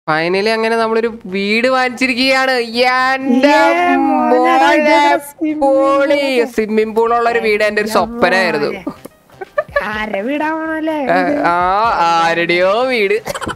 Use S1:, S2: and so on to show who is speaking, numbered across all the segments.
S1: Finally അങ്ങനെ നമ്മളൊരു വീട് വാങ്ങിച്ചിരിക്കുകയാണ് എന്റെ
S2: Yeah, മോനെ,
S1: മോനെ
S2: swimming
S1: പൊളി സ്വിമ്മിംഗ് പൂൾ ഉള്ള ഒരു വീട് എന്റെ ഒരു സ്വപ്നമായിരുന്നു
S2: ആരെ വീടാവണല്ലേ
S1: ആ, ആ ആരുടെയോ വീട്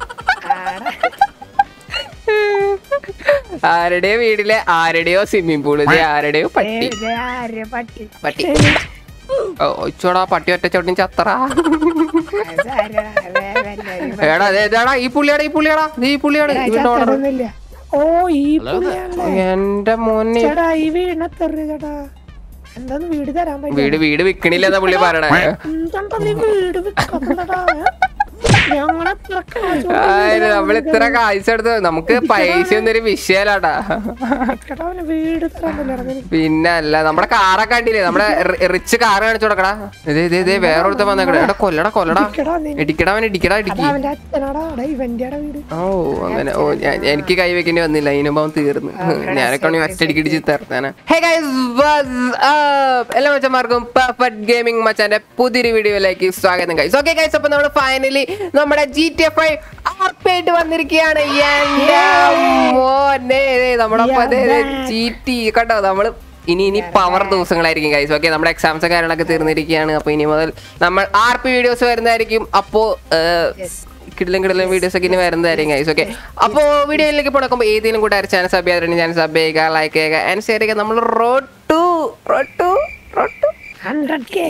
S1: ആരുടെയോ വീട്ടിലെ ആരുടെയോ സ്വിമ്മിംഗ് പൂള് ആരുടെയോ പട്ടി
S2: ആരെ പട്ടി
S1: പട്ടി ഓ ഒച്ചോടാ പട്ടി ഒറ്റ ചോട്ടിന് ചത്തറ
S2: അതാരാ? വേ- വല്ലവരും
S1: എടാ ദേ, ഇതാടാ ഈ പുള്ളിയാടാ ഈ പുള്ളിയാടാ ഇത് ഈ പുള്ളിയാണ് വീടിന്റെ ഓണർ
S2: ചത്തതൊന്നുമില്ല. ഓ ഈ പുള്ളിയാണല്ലേ
S1: എന്റെ മോനെ
S2: ചേട്ടാ ഈ വീടിനെത്തറിയ ചേട്ടാ എന്താന്ന് വീട് തരാൻ പറ്റും
S1: വീട് വീട് വിക്കണില്ല എന്താ പുള്ളി പറയണേ
S2: എന്താ നീ വീട് വിൽക്കുന്നടാ ഞങ്ങളെ എത്ര കാശ്
S1: ആയിരം നമ്മൾ ഇത്ര കാഴ്ച എടുത്ത് നമുക്ക് പൈസ ഒന്നും ഒരു വിഷയല്ലാട്ടാ
S2: ചേട്ടാ അവന് വീട് തരാൻ പറ്റില്ല
S1: പിന്നെ അല്ല നമ്മുടെ കാറൊക്കെ കണ്ടില്ലേ നമ്മുടെ റിച്ച് കാറ് കാണിച്ചു കൊടുക്കടാ ഇതേ ഇതേ ഇതേ വേറെ ഒരുത്ത വന്നേക്കട എടാ കൊല്ലടാ കൊല്ലടാ
S2: ചേട്ടാ നീ
S1: ഇടിക്കടാ അവൻ ഇടിക്കടാ ഇടിക്കി
S2: അവന്റെ അച്ഛനാടാ അവിടെ ഇവന്റെ വീട്
S1: ഓ അങ്ങനെ ഓ ഞാൻ എനിക്ക് കൈ വെക്കേണ്ടി വന്നില്ല അതിനുമ്പോ അവൻ തീർന്നു ഞാനൊക്കെ ഒറ്റടിക്ക് ഇടിച്ച് തീർത്താന എല്ലാ മച്ചന്മാർക്കും പെർഫെക്റ്റ് ഗെയിമിംഗ് മച്ചാന്റെ പുതിയൊരു വീഡിയോയിലേക്ക് സ്വാഗതം ഗൈസ് ഓക്കെ ഗൈസ് അപ്പൊ നമ്മൾ ഫൈനലി നമ്മുടെ ജി ടി എഫ് ഐ ആർപ്പായിട്ട് വന്നിരിക്കുകയാണ് എന്റെ മോനെ ദേ നമ്മുടെ ജി ടി കേട്ടോ നമ്മള് ഇനി ഇനി പവർ ദിവസങ്ങളായിരിക്കും ഗൈസ് ഓക്കെ നമ്മുടെ എക്സാംസ് കാര്യങ്ങളൊക്കെ തീർന്നിരിക്കുകയാണ് അപ്പൊ ഇനി മുതൽ നമ്മൾ ആർ പി വീഡിയോസ് വരുന്നതായിരിക്കും അപ്പോ കിടിലും കിടിലും വീഡിയോസ് ഒക്കെ ഇനി വരുന്നതായിരിക്കും ഗൈസ് ഓക്കെ അപ്പോ വീഡിയോയിലേക്ക് പോണക്കുമ്പോൾ ഏതെങ്കിലും കൂടെ ചാനൽ സബ് ചെയ്യാറുണ്ട് ഞാൻ സബ് ചെയ്യുക ലൈക്ക് ചെയ്യുക ആൻഡ് ഷെയർ ചെയ്യുക നമ്മൾ road to road to road to
S2: hundred K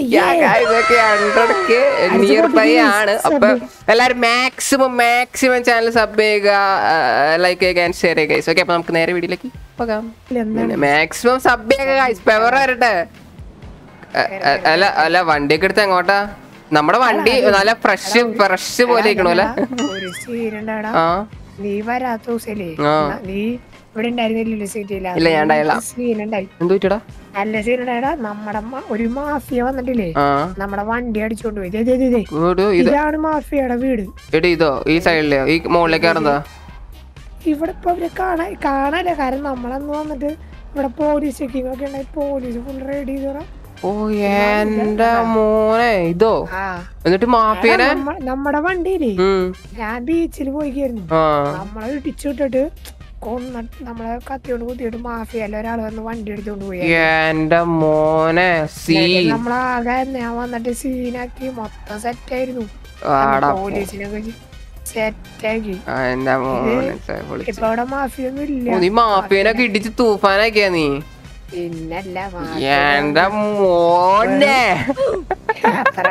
S1: nearby ആണ് അപ്പൊ എല്ലാരും മാക്സിമം മാക്സിമം ചാനൽ സബ് ചെയ്യുക ലൈക്ക് ചെയ്യുക ആൻഡ് ഷെയർ ചെയ്യുക ഗൈസ് ഓക്കെ അപ്പൊ നമുക്ക് നേരെ വീഡിയോയിലേക്ക് പോകാം മാക്സിമം സബ് ചെയ്യുക ഗൈസ് പെവർ വരട്ടെ അ- അ- അല്ല അല്ല വണ്ടിയൊക്കെ എടുത്ത് എങ്ങോട്ടാ നമ്മുടെ വണ്ടി നല്ല ഫ്രഷ് ഫ്രഷ് പോലെ ഇരിക്കണോ അല്ലേ
S2: ഒരു സീനുണ്ടാടാ
S1: ആ
S2: നീ വരാത്ത ദിവസല്ലേ
S1: ആ.
S2: നീ ഇവിടെ ഉണ്ടായിരുന്നില്ലല്ലോ സിറ്റിയില
S1: ഇല്ല, ഞാൻ ഉണ്ടായില്ല.
S2: സീനുണ്ടായി
S1: എന്ത് പറ്റിയടാ
S2: നല്ല സീനുണ്ടായടാ നമ്മുടെ മ- ഒരു മാഫിയ വന്നിട്ടില്ലേ
S1: ആ
S2: നമ്മുടെ വണ്ടി അടിച്ചോണ്ട് പോയി ദേ, ദേ, ദേ, ദേ.
S1: ഒരു ഇത്
S2: ഇതാണ് മാഫിയയുടെ വീട്
S1: എടി ഇതോ ഈ സൈഡിലെയോ ഈ മുകളിലേക്ക് ഇറന്നതാ
S2: ഇവിടെ ഇപ്പൊ അവര് കാണാ കാണാല്ല കാരണം നമ്മളന്ന് വന്നിട്ട് ഇവിടെ പോലീസ് ചെക്കിംഗ് ഒക്കെ ഉണ്ടായി പോലീസ് ഫുൾ റെഡി ചെയ്തോടാ
S1: ഓ എന്റെ മോനെ ഇതോ
S2: ആ
S1: എന്നിട്ട് മാഫിയനെ
S2: നമ്മ- നമ്മുടെ വണ്ടിയിലേ
S1: ഉം
S2: ഞാൻ ബീച്ചിൽ പോയിക്കായിരുന്നു
S1: ആ
S2: നമ്മളെ ഇടിച്ചു വിട്ടിട്ട് കൊന്നിട്ട് നമ്മളെ കത്തിയോണ്ട് കുത്തിയിട്ട് മാഫിയല്ല ഒരാൾ വന്ന് വണ്ടി എടുത്തോണ്ട് പോയി
S1: എന്റെ മോനെ സീ
S2: നമ്മളാകെ ഞാൻ വന്നിട്ട് സീനാക്കി മൊത്തം സെറ്റായിരുന്നു
S1: ആടാ
S2: പോലീസിനൊക്കെ സെറ്റാക്കി
S1: ആ, എന്റെ മോനെ ചെ, വിളിച്ച്.
S2: ഇപ്പൊ അവിടെ മാഫിയ ഒന്നും ഇല്ല
S1: ഓ, നീ മാഫിയനൊക്കെ ഇടിച്ച് തൂഫാനാക്കിയാ നീ
S2: പിന്നല്ല
S1: എന്റെ മോനെ
S2: അത്ര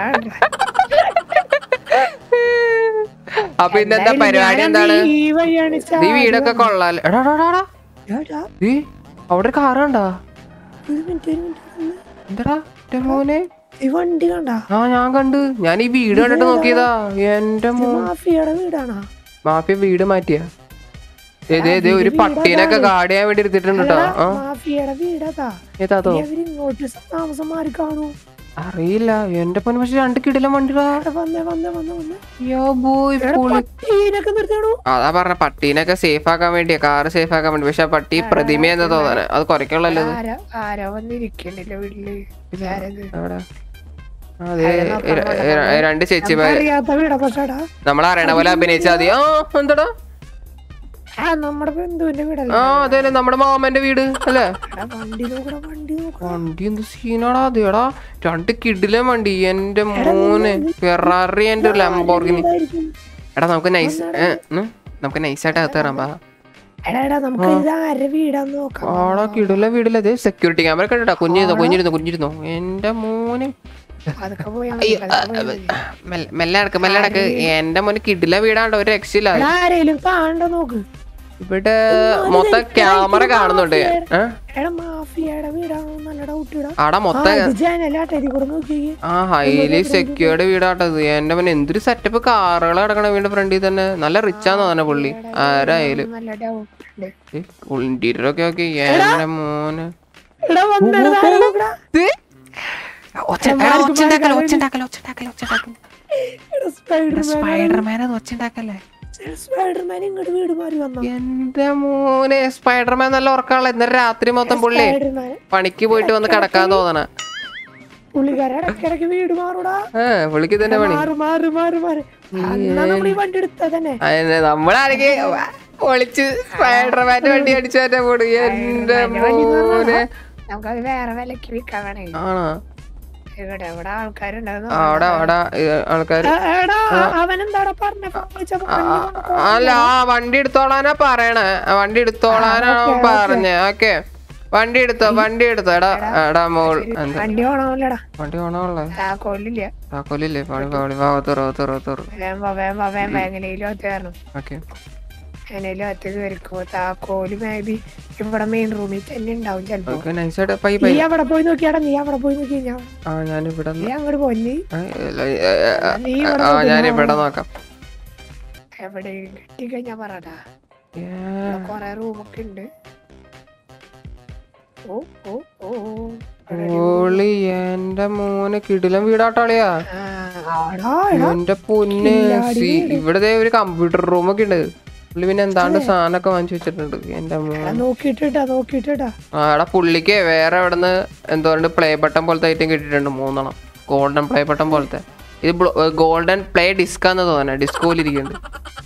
S1: അപ്പൊ ഇന്നെന്താ പരിപാടി എന്താണ്
S2: ഈ വഴിയാണ്
S1: നീ വീടൊക്കെ കൊള്ളാലോ എടാ എടാ, എടാ, എടാ.
S2: ചാടാ.
S1: ഈ അവിടെ ഒരു കാറ് കണ്ടാ
S2: ഒരു മിനിറ്റ് ഒരു മിനിറ്റ് ഒന്ന്.
S1: എന്താടാ എന്റെ മോനെ
S2: ഈ വണ്ടി കണ്ടാ
S1: ആ ഞാൻ കണ്ട് ഞാൻ ഈ വീട് കണ്ടിട്ട് നോക്കിയതാ എന്റെ മോ
S2: മാഫിയയുടെ വീടാണാ
S1: മാഫിയ വീട് മാറ്റിയ ഏതേ ഒരു പട്ടീനൊക്കെ ഗാർഡ് ചെയ്യാൻ വേണ്ടി എടുത്തിട്ടുണ്ട് കേട്ടോ ആ
S2: മാഫിയയുടെ വീടതാ
S1: ഏതാതോ
S2: ഇനി അവര് ഇങ്ങോട്ട് താമസം മാറി കാണൂ
S1: അറിയില്ല എന്റെ പൊന്നു പക്ഷെ രണ്ട് കിടിലം വണ്ടിടാ
S2: അവിടെ വന്നേ വന്നേ വന്നേ വന്നേ
S1: യോ ബോയ് പൊളി
S2: പട്ടീനൊക്കെ നിർത്തണു
S1: അതാ പറഞ്ഞ പട്ടീനൊക്കെ സേഫ് ആക്കാൻ വേണ്ടിയാ കാറ് സേഫ് ആക്കാൻ വേണ്ടി പക്ഷെ ആ പട്ടി പ്രതിമ എന്താ തോന്നാന് അത് കുറയ്ക്കുള്ളല്ലോ ഇത്.
S2: ആരോ ആരോ വന്നിരിക്കണ്ടല്ലോ വീട്ടില് ആരത്
S1: എവിടെ? അതെ രണ്ട് ചേച്ചിമാര്
S2: അറിയാത്ത വീടാ പക്ഷേടാ
S1: നമ്മളറിയണ പോലെ അഭിനയിച്ചാ മതി ആ എന്താടാ
S2: ആ നമ്മുടെ ബന്ധുവിന്റെ വീടല്ലേ
S1: ആ അതെ നമ്മുടെ മാമന്റെ വീട് അല്ലേ
S2: എടാ, വണ്ടി നോക്കടാ വണ്ടി നോക്കടാ
S1: വണ്ടി എന്ത് സീനാടാ അതേടാ രണ്ട് കിടിലെ വണ്ടി എന്റെ മോനെ ഫെറാറി എന്റെ ലംബോർഗിനി
S2: ഇതായിരിക്കും.
S1: എടാ നമുക്ക് നൈസ് നമുക്ക് നൈസായിട്ട് അകത്ത് കയറാം പാ
S2: എടാ എടാ നമുക്ക് ഇത് ആരുടെ വീടാന്ന് നോക്കാം
S1: ആടാ കിടില വീടില്ല അതെ സെക്യൂരിറ്റി ക്യാമറ കണ്ടിട്ടാ കുഞ്ഞിരുന്നോ കുഞ്ഞിരുന്നോ കുഞ്ഞിരുന്നോ എന്റെ മോനെ
S2: അതൊക്കെ പോയാ
S1: അയ്യോ, ആ, ആ, മെല്ലെ- മെല്ലെ അടക്ക് മെല്ലെ അടക്ക് എന്റെ മോനെ കിടില വീടാണ്ടോ ഒരു രക്ഷയില്ല
S2: ആരേലും കാണണ്ട നോക്ക്
S1: ഇവിടെ മൊത്തം ക്യാമറ കാണുന്നുണ്ട് ഏ?
S2: എടാ മാഫിയയുടെ വീടാണോ നല്ല ഡൗട്ട് ഇടാ
S1: ആടാ മൊത്തം
S2: ജനലാട്ടെ ഇതിൽ കൂടെ നോക്കിയേ
S1: ആ ഹൈലി സെക്യൂർഡ് വീടാട്ടത് എന്റെ മോനെ എന്തൊരു സെറ്റപ്പ് കാറുകൾ കിടക്കണ വീടിന്റെ ഫ്രണ്ടിൽ തന്നെ നല്ല റിച്ചാന്ന് തോന്നെ പുള്ളി ആരായാലും
S2: നല്ല ഡൗട്ട് ഉണ്ട്
S1: ഇന്റീരിയർ ഒക്കെ ഓക്കെ എന്റെ മോനെ
S2: എടാ വന്നെടാ, ആരെ നോക്കടാ? എടാ, സ്പൈഡർമാൻ
S1: സ്പൈഡർമാനെ ഒച്ചുണ്ടാക്കല്ലേ
S2: സ്പൈഡർമാൻ ഇങ്ങോട്ട് വീട് മാറി വന്നോ
S1: എന്റെ മോനെ സ്പൈഡർമാൻ നല്ല ഉറക്കാനുള്ള ഇന്നലെ രാത്രി മൊത്തം പുള്ളി
S2: സ്പൈഡർമാൻ
S1: പണിക്ക് പോയിട്ട് വന്ന് കിടക്കാൻ തോന്നണ
S2: പുള്ളിക്കാരൻ ഇടയ്ക്കിടയ്ക്ക് വീട് മാറൂടാ
S1: ഏ പുള്ളിക്ക് തന്നെ പണി
S2: മാറ് മാറ് മാറ് മാറ് അന്നാ നമ്മൾ ഈ വണ്ടി എടുത്താ തന്നെ
S1: അതിന് നമ്മളാണെങ്കിൽ പൊളിച്ച് സ്പൈഡർമാന്റെ വണ്ടി അടിച്ചു മാറ്റാൻ പോണു എന്റെ മോനെ
S2: നമുക്കത് വേറെ വിലക്ക് വിൽക്കാൻ വേണേ
S1: ആണോ
S2: ഇവിടെ ഇവിടെ ആൾക്കാരുണ്ടായിരുന്നു
S1: ആ, അവിടെ അവിടെ ആൾക്കാർ
S2: എടാ അവനെന്താടാ പറഞ്ഞ ഫോൺ വിളിച്ചപ്പോ വണ്ടി കൊണ്ടുപോ.
S1: അല്ല ആ വണ്ടി എടുത്തോളാനാ പറയണേ ആ, വണ്ടി എടുത്തോളാനാണ് അവൻ പറഞ്ഞേ ഓക്കെ വണ്ടി എടുത്തോ വണ്ടി എടുത്തോ എടാ എടാ മോൾ എന്താ
S2: വണ്ടി ഓണമില്ലടാ
S1: വണ്ടി വേണമല്ലേ
S2: ആ കൊല്ലില്ല
S1: താക്കോലില്ലേ പണി പണി തുറ തുറ തുറ
S2: വേമ്പ വേമ്പ വേമ്പ എങ്ങനെയും ഒറ്റ കയറണം
S1: ഓക്കെ
S2: എങ്ങനെയും ഒറ്റ കയറിക്കോ താക്കോല് മേബി ഇവിടെ മെയിൻ റൂമിൽ തന്നെ ഉണ്ടാവും ചെലപ്പോ
S1: ഓക്കെ നൈസായിട്ട് പൈ പൈ
S2: നീ അവിടെ പോയി നോക്കിയാടാ നീ അവിടെ പോയി നോക്കി ഞാൻ
S1: ആ ഞാനിവിടെ
S2: നീ അങ്ങോട്ട് പോയി നീ നീ ഇവിടെ
S1: ആ
S2: നോക്ക്,
S1: ഞാനിവിടെ നോക്കാം
S2: എവിടെ കിട്ടിക്കഴിഞ്ഞാ പറടാ
S1: ഏ,
S2: ഇവിടെ കൊറേ റൂമൊക്കെ ഉണ്ട് ഓ ഓ ഓ ഓ.
S1: ഓളി എന്റെ മോനെ കിടിലം വീടാട്ടാളിയാ
S2: ആ, ആടാ, എടാ.
S1: എന്റെ പൊന്നെ സി ഇവിടെ ദേ ഒരു കമ്പ്യൂട്ടർ റൂം ഒക്കെ ഉണ്ട് പുള്ളി പിന്നെ എന്താണ്ട് സാധനമൊക്കെ വാങ്ങിച്ചു വെച്ചിട്ടുണ്ട് എന്റെ മോൻ
S2: എടാ, നോക്കിയിട്ടിട്ടാ നോക്കിയിട്ടിട്ടാ
S1: ആ എടാ പുള്ളിക്ക് വേറെ എവിടുന്ന് എന്തോണ്ട് പ്ലേ ബട്ടൺ പോലത്തെ ഐറ്റം കിട്ടിയിട്ടുണ്ട് മൂന്നെണ്ണം ഗോൾഡൻ പ്ലേ ബട്ടൺ പോലത്തെ ഇത് ഗോൾഡൻ പ്ലേ ഡിസ്കാന്ന് തോന്നുന്നത് ഡിസ്കോയിലിരിക്കുന്നുണ്ട്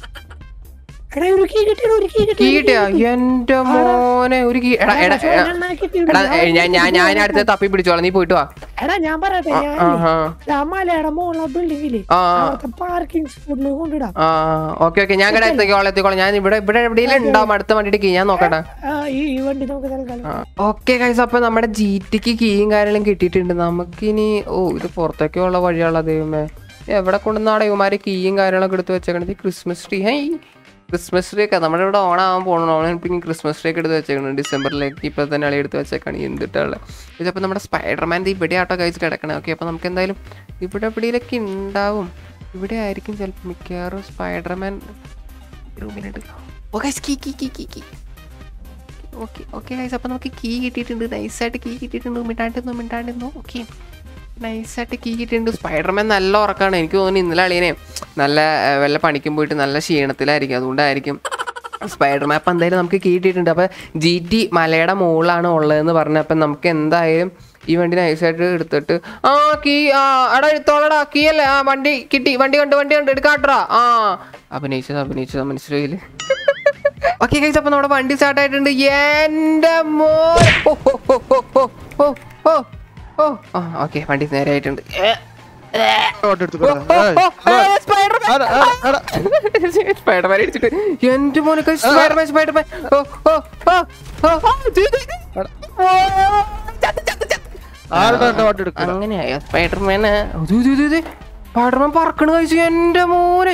S2: എടാ ഒരു കീ കിട്ടിയടാ ഒരു കീ
S1: കീ
S2: കിട്ടി
S1: കിട്ടിയാ എന്റെ മോനെ ഒരു കീ എടാ എടാ എടാ, എടാ ഏ, ഞാൻ ഞാൻ ഞാൻ അടുത്ത് തപ്പി പിടിച്ചോളാം നീ പോയിട്ട് വാ
S2: എടാ ഞാൻ പറയട്ടെ ഞാൻ
S1: ആഹാ
S2: ആ മലയുടെ മോളെ ബിൽഡിങ്ങില്
S1: ആ
S2: അവിടുത്തെ പാർക്കിംഗ് സ്പോട്ടിൽ കൊണ്ടിടാം
S1: ആ ഓക്കെ ഓക്കെ ഞാൻ കട എത്തിക്കോളാം എത്തിക്കോളാം ഞാൻ ഇവിടെ ഇവിടെ എവിടെയെങ്കിലും ഉണ്ടാവും അടുത്ത വണ്ടിയുടെ കീ ഞാൻ നോക്കട്ടെ
S2: ആ, ഈ ഈ വണ്ടി നമുക്ക് തൽക്കാലം
S1: ഓക്കെ കൈസ് അപ്പൊ നമ്മുടെ ജി ടിക്ക് കീയും കാര്യങ്ങളും കിട്ടിയിട്ടുണ്ട് നമുക്കിനി ഓ ഇത് പുറത്തേക്കുള്ള വഴിയുള്ള ദൈവമേ എവിടെ കൊണ്ടുവന്നാടെ ഇവന്മാര് കീയും കാര്യങ്ങളൊക്കെ എടുത്ത് വെച്ചേക്കണത് ഈ Christmas tree hi Christmas tree ഒക്കെ നമ്മുടെ ഇവിടെ ഓണാവാൻ പോകണം ഓണം ക്രിസ്മസ് ട്രീ ഒക്കെ എടുത്ത് വെച്ചേക്കണം ഡിസംബറിലേക്ക് ഇപ്പോൾ തന്നെ അളി എടുത്ത് വെച്ചേക്കാണ് എന്തിട്ടുള്ള ഇതപ്പോൾ നമ്മുടെ സ്പൈഡർമാൻ്റെ ഇവിടെ ആട്ടോ കഴിച്ച് കിടക്കണേ ഓക്കെ അപ്പോൾ നമുക്ക് എന്തായാലും ഇവിടെ എവിടെയൊക്കെ ഉണ്ടാവും ഇവിടെ ആയിരിക്കും ചിലപ്പോൾ മിക്കവാറും സ്പൈഡർമാൻ റൂമിലുണ്ട് ഓ guys key key key key key okay okay guys അപ്പോൾ നമുക്ക് കീ കിട്ടിയിട്ടുണ്ട് നൈസായിട്ട് കീ കിട്ടിയിട്ടുണ്ട് മിണ്ടാണ്ടിരുന്നു മിണ്ടാണ്ടിരുന്നു ഓക്കെ നൈസായിട്ട് കീ കിട്ടിയിട്ടുണ്ട് സ്പൈഡർമാൻ നല്ല ഉറക്കമാണ് എനിക്ക് തോന്നുന്നു ഇന്നലെ അളിയനെ നല്ല ആ, വല്ല പണിക്കും പോയിട്ട് നല്ല ക്ഷീണത്തിലായിരിക്കും അതുകൊണ്ടായിരിക്കും സ്പൈഡർമാൻ അപ്പം എന്തായാലും നമുക്ക് കീ കിട്ടിയിട്ടുണ്ട് അപ്പോൾ ജി ടി മലയുടെ മുകളിലാണ് ഉള്ളതെന്ന് പറഞ്ഞപ്പോൾ നമുക്ക് എന്തായാലും ഈ വണ്ടി നൈസായിട്ട് എടുത്തിട്ട് ആ കീ ആ എടാ എടുത്തോളടാ കീ അല്ലേ ആ വണ്ടി കിട്ടി വണ്ടി കണ്ട് വണ്ടി കണ്ട് എടുക്കാട്ടാ ആ അഭിനയിച്ചത് അഭിനയിച്ചത് മനസ്സിലായില്ലേ ഓക്കെ കഴിച്ച് അപ്പൊ നമ്മുടെ വണ്ടി സ്റ്റാർട്ട് ആയിട്ടുണ്ട് എന്റെ മോ ഓ ഓ ഓ ഓ ഓ ഓ ഓ ഓ ഓക്കെ വണ്ടി നേരെ ആയിട്ടുണ്ട് ഏ,
S3: ഇങ്ങോട്ട് എടുത്ത്
S1: ഓ,
S3: കൊടുക്കാം.
S1: ഓ, ഓ,
S3: ഏയ്,
S1: ഏ, സ്പൈഡർമാൻ.
S3: ആടാ, ആടാ, ആടാ.
S1: സ്പൈഡർമാൻ ഇടിച്ചിട്ട് എന്റെ മോനൊക്കെ സ്പൈഡർമാൻ സ്പൈഡർമാൻ ഓ ഓ ഓ ഓ ഓ, ഇത്, ഇത്, ഇത്. ഓ, ചത്ത്, ചത്ത്, ചത്ത്.
S3: ആരുടെ എന്റെ വണ്ടി എടുക്കുക
S1: അങ്ങനെയായോ സ്പൈഡർമാന് ഇത് ഇത് ഇത് ഇത്. സ്പൈഡർമാൻ പറക്കണ കഴിച്ചു എന്റെ മോനെ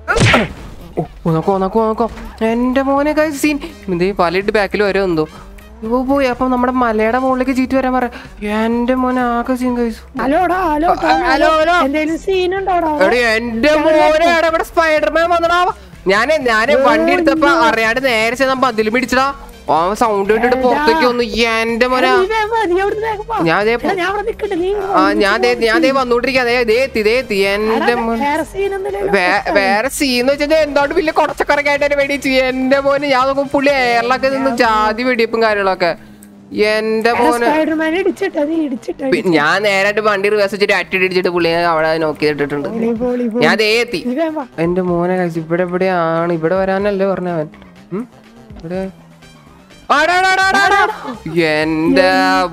S1: ഓ ഓ, നോക്കോ നോക്കോ നോക്കോ എന്റെ മോനെ കഴിച്ച് സീൻ ഇത് പലയിട്ട് ബാക്കിൽ വരെ എന്തോ ഇവ പോയി അപ്പൊ നമ്മുടെ മലയുടെ മുകളിലേക്ക് ചീറ്റ് വരാൻ പറ എന്റെ മോനെ ആകെ സീൻ കഴിച്ചു
S2: ഹലോടാ ഹലോ
S1: ഹലോ, ഹലോ.
S2: എന്തെങ്കിലും സീൻ ഉണ്ടോടാ
S1: എടി എന്റെ മോനെ എടാ ഇവിടെ സ്പൈഡർമാൻ വന്നടാ ഞാന് ഞാന് വണ്ടി എടുത്തപ്പോ അറിയാണ്ട് നേരെ ചെന്നപ്പോ അതിൽ പിടിച്ചടാ ആ സൗണ്ട് കേട്ടിട്ട് പുറത്തേക്ക് വന്നു എന്റെ മോനെ
S2: നീ വേഗം വാ, നീ അവിടുന്ന് വേഗം വാ.
S1: ഞാൻ ദേ
S2: എടാ, ഞാൻ അവിടെ നിക്കട്ടെ നീ ഇങ്ങ്
S1: ആ
S2: വാ.
S1: ഞാൻ ദേ ഞാൻ ദേ വന്നോണ്ടിരിക്കാ ദേ ദേ എത്തി ദേ എത്തി എന്റെ മോനെ
S2: വേറെ സീൻ എന്തെങ്കിലും
S1: വേ- വേറെ സീന്ന് വെച്ചാൽ എന്തോണ്ട് വലിയ കുറച്ചൊക്കെ ആയിട്ട് വെടിച്ച് എന്റെ മോന് ഞാൻ നോക്കുമ്പോ പുള്ളി എയറിലൊക്കെ നിന്ന് ജാതി വെടിയപ്പും കാര്യങ്ങളൊക്കെ എന്റെ മോന്
S2: സ്പൈഡർമാൻ ഇടിച്ചിട്ടാ നീ ഇടിച്ചിട്ടാ
S1: പി- ഞാൻ നേരായിട്ട് വണ്ടി റിവേഴ്സ് വെച്ചിട്ട് അറ്റി ഇടിച്ചിട്ട് പുള്ളി അവിടെ നോക്കിയിട്ടിട്ടുണ്ട്
S2: പോളി, പോളി, പോളി.
S1: ഞാൻ ദേ എത്തി
S2: നീ വേഗം വാ.
S1: എന്റെ മോനെ കഴിച്ചു ഇവിടെ എവിടെയാണ് ഇവിടെ വരാനല്ലേ പറഞ്ഞവൻ ഉം? ഇവിടെ ആടാ, ആടാ, ആടാ, ആടാ, ആടാ. എന്റെ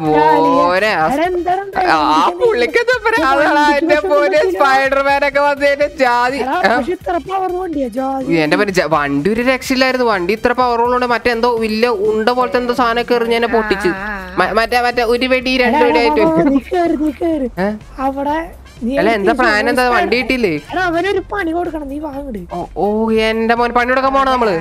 S1: മോനെ ആ
S2: എടാ, എന്താണ് ഉണ്ടായത്?
S1: ആ പുള്ളിക്കത്തെ പ്രാന്താടാ എന്റെ മോനെ സ്പൈഡർമാനൊക്കെ വന്നതിന്റെ ജാതി
S2: എടാ, പക്ഷെ ഇത്ര പവർ വണ്ടിയാ ജാതി
S1: എന്റെ പേര് ജ- വണ്ടി ഒരു രക്ഷയില്ലായിരുന്നു വണ്ടി ഇത്ര പവറുള്ളതുകൊണ്ട് മറ്റെന്തോ വലിയ ഉണ്ട പോലത്തെ എന്തോ സാധനമൊക്കെ എറിഞ്ഞ് എന്നെ പൊട്ടിച്ച് മ- മറ്റേ മറ്റേ ഒരു വെടി രണ്ട് വെടി ആയിട്ട്
S2: വാ, വാ, നീ കേറ് നീ കേറ്
S1: ഏ?
S2: അവിടെ നീ
S1: അല്ല എന്താ
S2: തിരിച്ച്
S1: പ്ലാൻ എന്താ വണ്ടി കിട്ടിയില്ലേ
S2: എടാ അവനൊരു പണി കൊടുക്കണം നീ വാങ്ങട്
S1: ഓ, ഓ എന്റെ മോൻ പണി കൊടുക്കാൻ പോണ നമ്മള്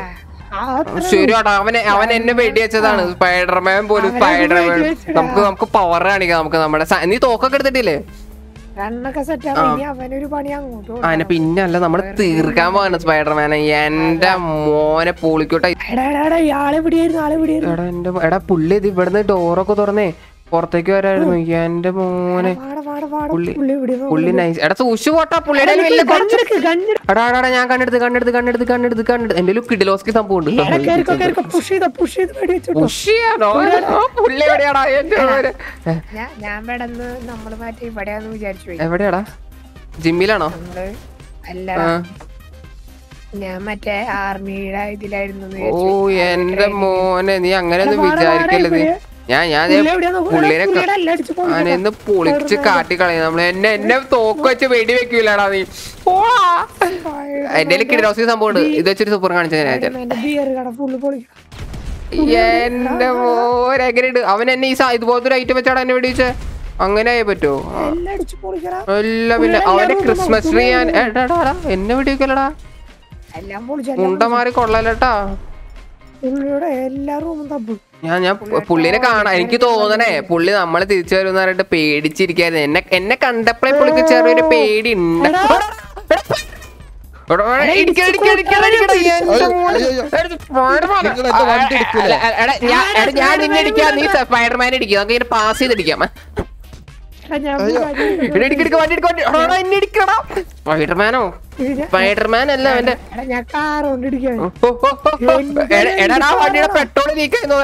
S1: ശരിയാടാ അവനെ അവൻ എന്നെ വെടി വെച്ചതാണ് സ്പൈഡർമാൻ പോലും
S2: അവനെ
S1: സ്പൈഡർമാൻ
S2: വെടി വെച്ചതാ.
S1: നമുക്ക് നമുക്ക് പവർ കാണിക്കാം നമുക്ക് നമ്മുടെ സ- നീ തോക്കൊക്കെ എടുത്തിട്ടില്ലേ
S2: രണ്ണൊക്കെ സെറ്റ് ആവും ഇനി അവനൊരു പണി അങ്ങോട്ട് കൊടുക്കണം.
S1: അതിനെ പിന്നെ അല്ല നമ്മള് തീർക്കാൻ പോവാണ് സ്പൈഡർമാനെ എന്റെ മോനെ പൊളിക്കോട്ടെ
S2: എടാ എടാ എടാ ഇയാളെ പിടിയായിരുന്നു ആളെ പിടിയായിരുന്നു
S1: എടാ എന്റെ എടാ പുള്ളി ഇത് ഇവിടുന്ന് ഡോറൊക്കെ തുറന്നേ പുറത്തേക്ക് വരായിരുന്നു എന്റെ മോനെ
S2: വാട വാട വാട
S1: പുള്ളി
S2: പുള്ളി ഇവിടെ
S1: പുള്ളി നൈസ് എടാ സൂക്ഷിച്ചു പോട്ടാ പുള്ളിയുടെ കയ്യില് വലിയ കുറച്ച്
S2: ഗണ്ണെടുക്ക് ഗണ്ണെടുക്ക്
S1: എടാ എടാ എടാ, ഞാൻ കണ്ടെടുത്ത് കണ്ടെടുത്ത് കണ്ണെടുത്ത് കണ്ണെടുത്ത് കണ്ണെടുത്ത് എന്റെ കിഡിലോസ്കി സംഭവം ഉണ്ട്
S2: എടാ കേറിക്കോ കേറിക്കോ പുഷ് ചെയ്തോ പുഷ് ചെയ്ത് വെടി വെച്ചിട്ടോ
S1: ഉഷിയാണോ ആ, പുള്ളി എവിടെയാടാ എന്റെ മോനെ ഏ,
S2: ഞാൻ ഞാൻ പെടന്ന് നമ്മള് മറ്റേ ഇവിടെയാന്ന് വിചാരിച്ചു പോയി
S1: എവിടെയാടാ ജിമ്മിലാണോ
S2: നമ്മള് അല്ല
S1: ആ.
S2: ഞാൻ മറ്റേ ആർമിയുടെ ഇതിലായിരുന്നു എന്ന്
S1: ഓ
S2: വിചാരിച്ചു.
S1: എന്റെ മോനെ നീ അങ്ങനെയൊന്നും
S2: എടാ, വാടാ,
S1: വിചാരിക്കല്ലേ നീ
S2: വാടാ,
S1: ഞാൻ ഞാൻ
S2: പുള്ളി എവിടെയാ നോക്കൂ? എടാ,
S1: പുള്ളിനെ
S2: പുള്ളിയുടെ എല്ലാം അടിച്ച് പൊളിക്കടാ.
S1: അവനെന്ന് പൊളിച്ച് കാട്ടി കളയും നമ്മള് എന്നെ എന്നെ തോക്ക് വെച്ച് വെടി വെക്കൂലടാ നീ എന്റെ കിഡ്രോസി സംഭവം ഉണ്ട് ഇത് വെച്ചൊരു സൂപ്പർ കാണിച്ചു ഞാൻ
S2: എന്റെ ബിയർ കട ഫുള്ള് പൊളിക്കണം
S1: എന്റെ മോനെ എങ്ങനെയുണ്ട് അവൻ എന്നെ ഈ സാ- ഇതുപോലത്തെ ഒരു ഐറ്റം വെച്ചാണ് എന്നെ വെടിവെച്ചേ അങ്ങനെ ആയേ പറ്റുമോ
S2: എല്ലാം അടിച്ച് പൊളിക്കടാ
S1: അല്ല പിന്നെ അവന്റെ ക്രിസ്മസ് ട്രീ ഞാൻ എടാടാ എന്നെ വെടിവെക്കലടാ
S2: എല്ലാം പൊളിച്ച
S1: മുണ്ടമാറി കൊള്ളലട്ടാ
S2: പുള്ളിയുടെ എല്ലാ റൂമും തപ്പു
S1: ഞാൻ ഞാൻ പു- പുള്ളിനെ കാണാൻ എനിക്ക് തോന്നണേ പുള്ളി നമ്മളെ തിരിച്ചു വരുന്ന പറഞ്ഞിട്ട് പേടിച്ചിരിക്കായിരുന്നു എന്നെ എന്നെ കണ്ടപ്പോഴേ പുള്ളിക്ക് ചെറിയൊരു പേടി ഉണ്ട്
S2: എടാ.
S1: ഞാൻ നിന്നെ ഇടിക്കാം നീ സ്പൈഡർമാൻ ഇടിക്കും നമുക്ക് ഇങ്ങനെ പാസ് ചെയ്തിടിക്കാം
S2: എടാ, ഞാൻ
S3: അയ്യോ.
S2: ബുഗാട്ടി
S1: ഇടിക്ക് ഇടിക്ക് വണ്ടി ഇടിക്ക് വണ്ടി എടാ, എന്നെ ഇടിക്കടാ സ്പൈഡർമാനോ
S2: ഇത് ഞാൻ-
S1: സ്പൈഡർമാൻ അല്ല അവന്റെ
S2: എടാ, ഞാൻ കാർ കൊണ്ട് ഇടിക്കാൻ
S1: ഓ, ഓ, ഓ, ഓ. എടാ- എടാടാ വണ്ടിയുടെ പെട്രോൾ നീക്കുന്നു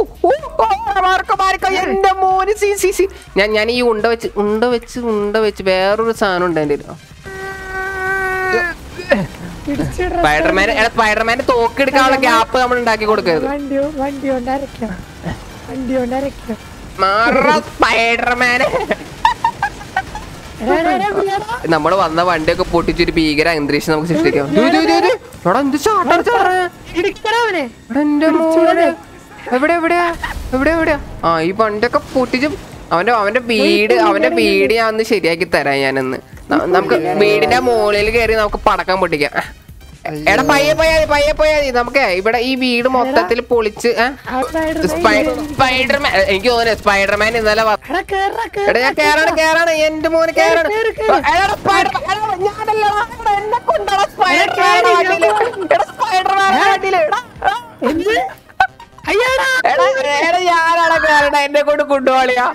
S1: എന്റെ മോന് സി സി സി ഞാൻ ഞാൻ ഈ ഉണ്ട വെച്ച് ഉണ്ട വെച്ച് ഉണ്ട വെച്ച് വേറൊരു സാധനം ഉണ്ട് എന്റെ
S2: ഇടിച്ചിട
S1: സ്പൈഡർമാൻ എടാ സ്പൈഡർമാന് തോക്ക് എടുക്കാനുള്ള ഗ്യാപ്പ് നമ്മൾ ഉണ്ടാക്കി കൊടുക്കരുത്
S2: വണ്ടി വണ്ടി കൊണ്ട് അരക്കാം വണ്ടി കൊണ്ട് അരക്കാം
S1: മാറ സ്പൈഡർമാന്
S2: എടാ, എടാ, എടാ, വിളിയെടാ.
S1: നമ്മള് വന്ന വണ്ടിയൊക്കെ പൊട്ടിച്ചൊരു ഭീകര അന്തരീക്ഷം നമുക്ക് സൃഷ്ടിക്കാം ദേ, ദേ, ദേ, ദേ. എടാ എന്ത് ചാട്ടാ ചാടേ
S2: ഇടിക്കടാ അവനെ
S1: എടാ, എന്റെ മോനെ എവിടെ എവിടെയാ എവിടെ എവിടെയാ ആ ഈ വണ്ടിയൊക്കെ പൊട്ടിച്ച് അവന്റെ അവന്റെ വീട് അവന്റെ വീട് ഞാൻ ഒന്ന് ശരിയാക്കി തരാം ഞാനൊന്ന് ന- നമുക്ക് വീടിന്റെ മുകളിൽ കയറി നമുക്ക് പടക്കം പൊട്ടിക്കാം എടാ പയ്യെ പോയാ മതി പയ്യെ പോയാ മതി നമുക്ക് ഇവിടെ ഈ വീട് മൊത്തത്തിൽ പൊളിച്ച് ഏ?
S2: ആ സ്പൈഡർ
S1: സ്പൈ- സ്പൈഡർമാൻ എനിക്ക് തോന്നുന്നു സ്പൈഡർമാൻ ഇന്നലെ വ-
S2: എടാ കേറാ
S1: എടാ ഞാൻ കേറാണ് കേറാണ് എന്റെ മോന് കേറാണ്
S2: കേറ്, കേറ്.
S1: എടാ, സ്പൈഡർമാൻ- എടാ, ഞാനല്ല, എടാ, എന്നെ കൊണ്ടുവാ സ്പൈഡർമാൻ
S2: കേറ്,
S1: വണ്ടിയില്. എടാ, സ്പൈഡർമാൻ വണ്ടിയില്. എടാ, ആ.
S2: എന്ത് അയ്യാടാ
S1: എടാ, എടാ, ഞാനാണ് കേറണ എന്നെ കൊണ്ട് കൊണ്ടുപോളിയാ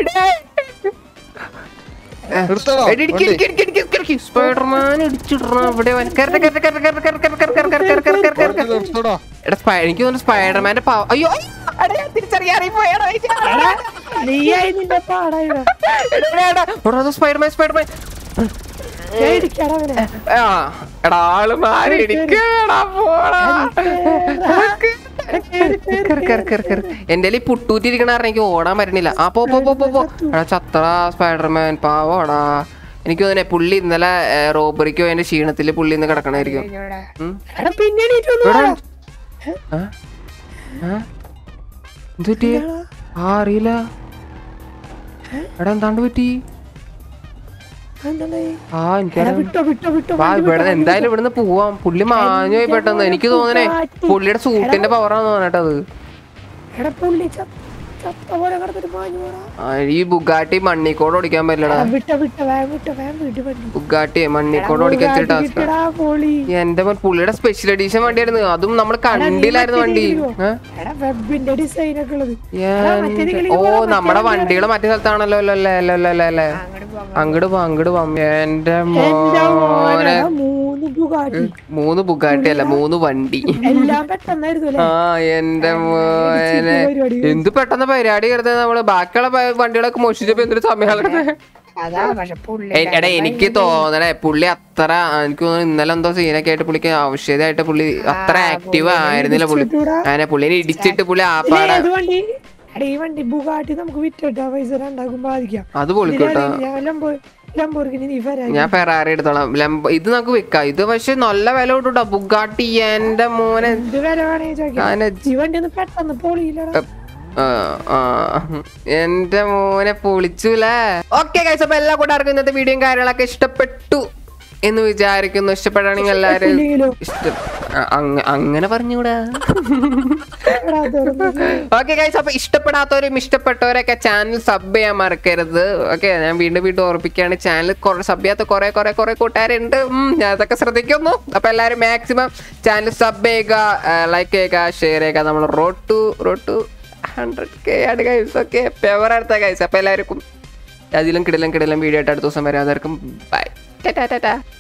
S3: നിർത്തണോ? വണ്ടി.
S1: സ്പൈഡർമാൻ ഇടിച്ചിടണം ഇവിടെ വൻ- കേറട്ടെ, കേറട്ടെ, കേറട്ടെ, കേറട്ടെ, കേറട്ടെ, കേറട്ടെ, കേറട്ടെ, കേറട്ടെ, കേറട്ടെ, കേറട്ടെ, കേറട്ടെ,
S3: വണ്ടി
S1: കേറട്ടെ.
S3: നിർത്തണോ?
S1: എടാ സ്പൈ- എനിക്ക് തോന്നുന്നു സ്പൈഡർമാന്റെ പാവ അയ്യോ എടാ, ഞാൻ തിരിച്ചറിയാറി പോയടാ
S2: എടാ, നീയായി നിന്റെ പാടായിടാ
S1: സ്പൈഡർമാൻ സ്പൈഡർമാൻ
S2: ഞാൻ ഇടിക്കടാ അവനെ
S1: ആ എടാ ആള് മാറി ഇടിക്കടാ പോടാ എന്റെ ഈ പുട്ടൂറ്റിരിക്കണ കാരണം എനിക്ക് ഓടാൻ പറ്റണില്ല ആ പോ പോ പോ പോ പോ എടാ ചത്തടാ സ്പൈഡർമാൻ പാവോടാ എനിക്ക് തോന്നുന്നേ പുള്ളി ഇന്നലെ റോബറിക്കോ എന്റെ ക്ഷീണത്തില് പുള്ളി ഇന്ന് കിടക്കണായിരിക്കും ഉം.
S2: എടാ പിന്നെ എണീറ്റ് വന്നു
S1: എടാ.
S2: വാടാ.
S1: ആ? ആ? എന്ത് പറ്റി ആ അറിയില്ല എടാ എന്താണ്ട് പറ്റി
S2: അതെന്തായി?
S1: ആ
S2: എടാ,
S1: എനിക്കറിയാം
S2: വിട്ടോ വിട്ടോ വിട്ടോ
S1: വാ
S2: വണ്ടി
S1: ഇവിടെ
S2: വിട്ടോ,
S1: എന്തായാലും ഇവിടുന്ന് പോവാം പുള്ളി മാഞ്ഞു പോയി പെട്ടെന്ന് എനിക്ക് തോന്നണേ പുള്ളിയുടെ സൂട്ടിന്റെ പവറാന്ന് തോന്നട്ടത്
S2: എടാ പുള്ളി ചത്ത ചത്ത പോലെ കിടന്നിട്ട് മാഞ്ഞു പോടാ
S1: ആ, ഈ ബുഗാട്ടി മണ്ണിക്കോട് ഓടിക്കാൻ പറ്റില്ലടാ
S2: എടാ, വിട്ടോ വിട്ടോ വേഗം വിട്ടോ വേഗം വീട്ടിൽ വണ്ടി
S1: ബുഗാട്ടി മണ്ണിക്കോട് ഓടിക്കാൻ ഇച്ചിരി ടാസ്ക്
S2: കിട്ടടാ പോളി
S1: എന്റെ മോൻ പുള്ളിയുടെ സ്പെഷ്യൽ എഡീഷൻ വണ്ടിയായിരുന്നു അതും നമ്മൾ കണ്ടില്ലായിരുന്നു വണ്ടി ഏ?
S2: എടാ വെബിന്റെ ഡിസൈൻ ഒക്കെ ഉള്ളത്
S1: എന്ത്- ഓ നമ്മുടെ വണ്ടികൾ മറ്റേ സ്ഥലത്താണല്ലോ അല്ലേ അല്ലേ അല്ലേ അല്ലേ അല്ലേ
S2: അങ്ങോട്ട് പോകാം
S1: അങ്ങോട്ട് പോ അങ്ങോട്ട് പോ എന്റെ
S2: എന്റെ
S1: മോനെ
S2: മോനെ മൂന്ന് ബുഗാട്ടി
S1: മൂന്ന് ബുഗാട്ടി അല്ല മൂന്ന് വണ്ടി
S2: എല്ലാം പെട്ടെന്നായിരുന്നു അല്ലേ
S1: ആ എന്റെ മോനെ
S2: പരിപാടി.
S1: എന്ത് പെട്ടെന്ന് പരിപാടി കിടന്നത് നമ്മള് ബാക്കിയുള്ള പ- വണ്ടികളൊക്കെ മോഷിച്ചപ്പോ എന്തൊരു സമയമാണ്
S2: അതാ പക്ഷെ പുള്ളി
S1: എടാ എനിക്ക് തോന്നണേ പുള്ളി അത്ര എനിക്ക് തോന്നുന്നു ഇന്നലെ എന്തോ സീനൊക്കെ ആയിട്ട് പുള്ളിക്ക് ആവശ്യമായിട്ട് പുള്ളി അത്ര ആക്റ്റീവ് ആയിരുന്നില്ല പുള്ളി
S2: ഇടിച്ചിട്ടൂടാ.
S1: അങ്ങനെ പുള്ളിനെ ഇടിച്ചിട്ട് പുള്ളി
S2: ഇല്ലേ,
S1: ആപ്പാടെ
S2: ഏത് വണ്ടി എടാ ഈ വണ്ടി ബുഗാട്ടി നമുക്ക് വിറ്റിട്ട് പൈസ രണ്ടാക്കും ബാധിക്കാം
S1: അത് പൊളിക്കൂട്ടോ
S2: ഞാൻ ലംബോ ലംബോർഗിനി നീ ഫെരാരി
S1: ഞാൻ ഫെറാറി എടുത്തോളാം ലംബ ഇത് നമുക്ക് വിൽക്കാം ഇത് പക്ഷെ നല്ല വില കിട്ടൂട്ടോ ബുഗാട്ടി എന്റെ മോനെ
S2: എന്ത് വില വേണേ ചോദിക്കാം
S1: ഞാന്
S2: ഈ വണ്ടി ഒന്ന് പെട്ടെന്ന് പൊളിയില്ലടാ
S1: ആ, ആ. എന്റെ മോനെ പൊളിച്ചുല്ലേ ഓക്കെ കഴിച്ച അപ്പൊ എല്ലാ കൂട്ടുകാർക്കും ഇന്നത്തെ വീഡിയോയും കാര്യങ്ങളൊക്കെ ഇഷ്ടപ്പെട്ടു എന്ന് വിചാരിക്കുന്നു ഇഷ്ടപ്പെടുകയാണെങ്കിൽ എല്ലാരും
S2: ഇല്ലെങ്കിലോ
S1: ഇഷ്ട അ- അങ്ങ- അങ്ങനെ പറഞ്ഞൂടാ
S2: എടാ, തുറന്ന്
S1: ഓക്കെ ഗൈസ് അപ്പൊ ഇഷ്ടപ്പെടാത്തവരും ഇഷ്ടപ്പെട്ടവരൊക്കെ ചാനൽ സബ് ചെയ്യാൻ മറക്കരുത് ഓക്കെ ഞാൻ വീണ്ടും വീണ്ടും ഓർപ്പിക്കുകയാണ് ചാനൽ കുറെ സബ് ചെയ്യാത്ത കുറെ കുറെ കുറെ കൂട്ടുകാരുണ്ട് ഉം, ഞാൻ അതൊക്കെ ശ്രദ്ധിക്കുന്നു അപ്പൊ എല്ലാവരും മാക്സിമം ചാനൽ സബ് ചെയ്യുക ലൈക്ക് ചെയ്യുക ഷെയർ ചെയ്യുക നമ്മൾ road to road to hundred K ആണ് ഗൈസ് ഓക്കെ ഫേവർ അടുത്ത ഗൈസ് അപ്പൊ എല്ലാവർക്കും അതിലും കിടലും കിടലും വീഡിയോ ആയിട്ട് അടുത്ത ദിവസം വരാം അതായിരിക്കും ബൈ ടാറ്റാ ടാറ്റാ